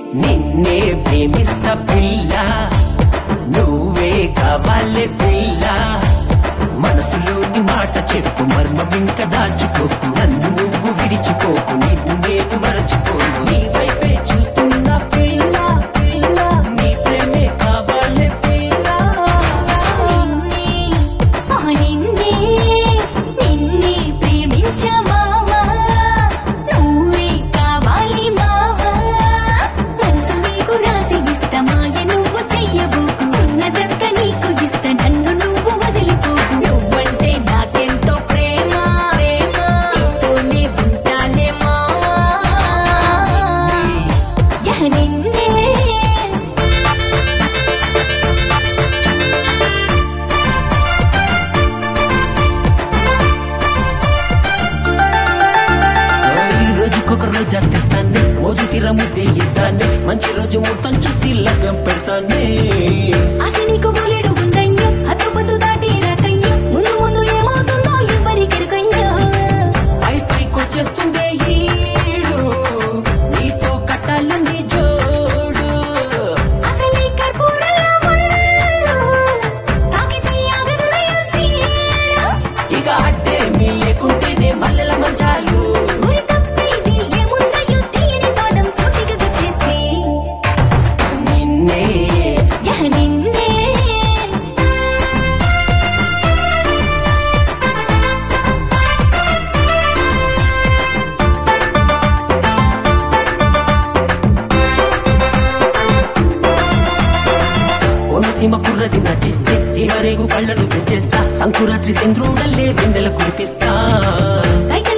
నిన్నే ప్రేమిస్తా పిల్ల నువ్వే కావాలే పిల్ల మనసులోని మాట చెప్పు మర్మం ఇంకా దాచుకోకు నన్ను నువ్వు విడిచిపోకు నిన్ను నేను మరచిపోను నీ వైపే చూస్తున్నా పిల్ల పిల్ల నీ ప్రేమే కావాలే పిల్ల నిన్నే ఆ నిన్నే నిన్నే ప్రేమించా మావా నువ్వే కావాలి మావా మనసు నీకు రాసి ఇస్తా మాయ నువ్వు చెయ్యబోకు ఉన్నదంత నీకు ఇస్తా నన్ను నువ్వు వదిలిపోకు నువ్వంటే నాకెంతో ప్రేమ ప్రేమ నీతోనే ఉంటాలే మావా యా నిన్నే ఈ రోజుకొక రోజు తెస్తానే రోజు తిరముద్దే ఇస్తానే మంచి రోజు మొత్తం చూసి లగ్గం పెడతానే ఆశ నీకు బోలెడు ఉందయ్యో హద్దుపద్దు దాటి రాకయ్యో ముందు ముందు ఏమవుతుందో ఎవరికెరుకయ్యో పై పైకొచ్చేస్తుండే ఈడు నీతో కట్టాలని జోడు అసలే కర్పూరలా ఉన్ను తాకితే ఆగదులే స్పీడు ఇక అడ్డేమీ లేకుంటేనే మల్లెల మంచాలు గురి తప్పేది ఏముందయ్యో తీయని పాఠం సూటిగా గుచ్చేస్తే నిన్నే యా నిన్నే కోనసీమ కుర్రది నచిస్తే సీమరేగు కళ్ళను తెచ్చేస్తా సంకురాత్రి చంద్రుడల్లే వెన్నెల కురిపిస్తా కైకల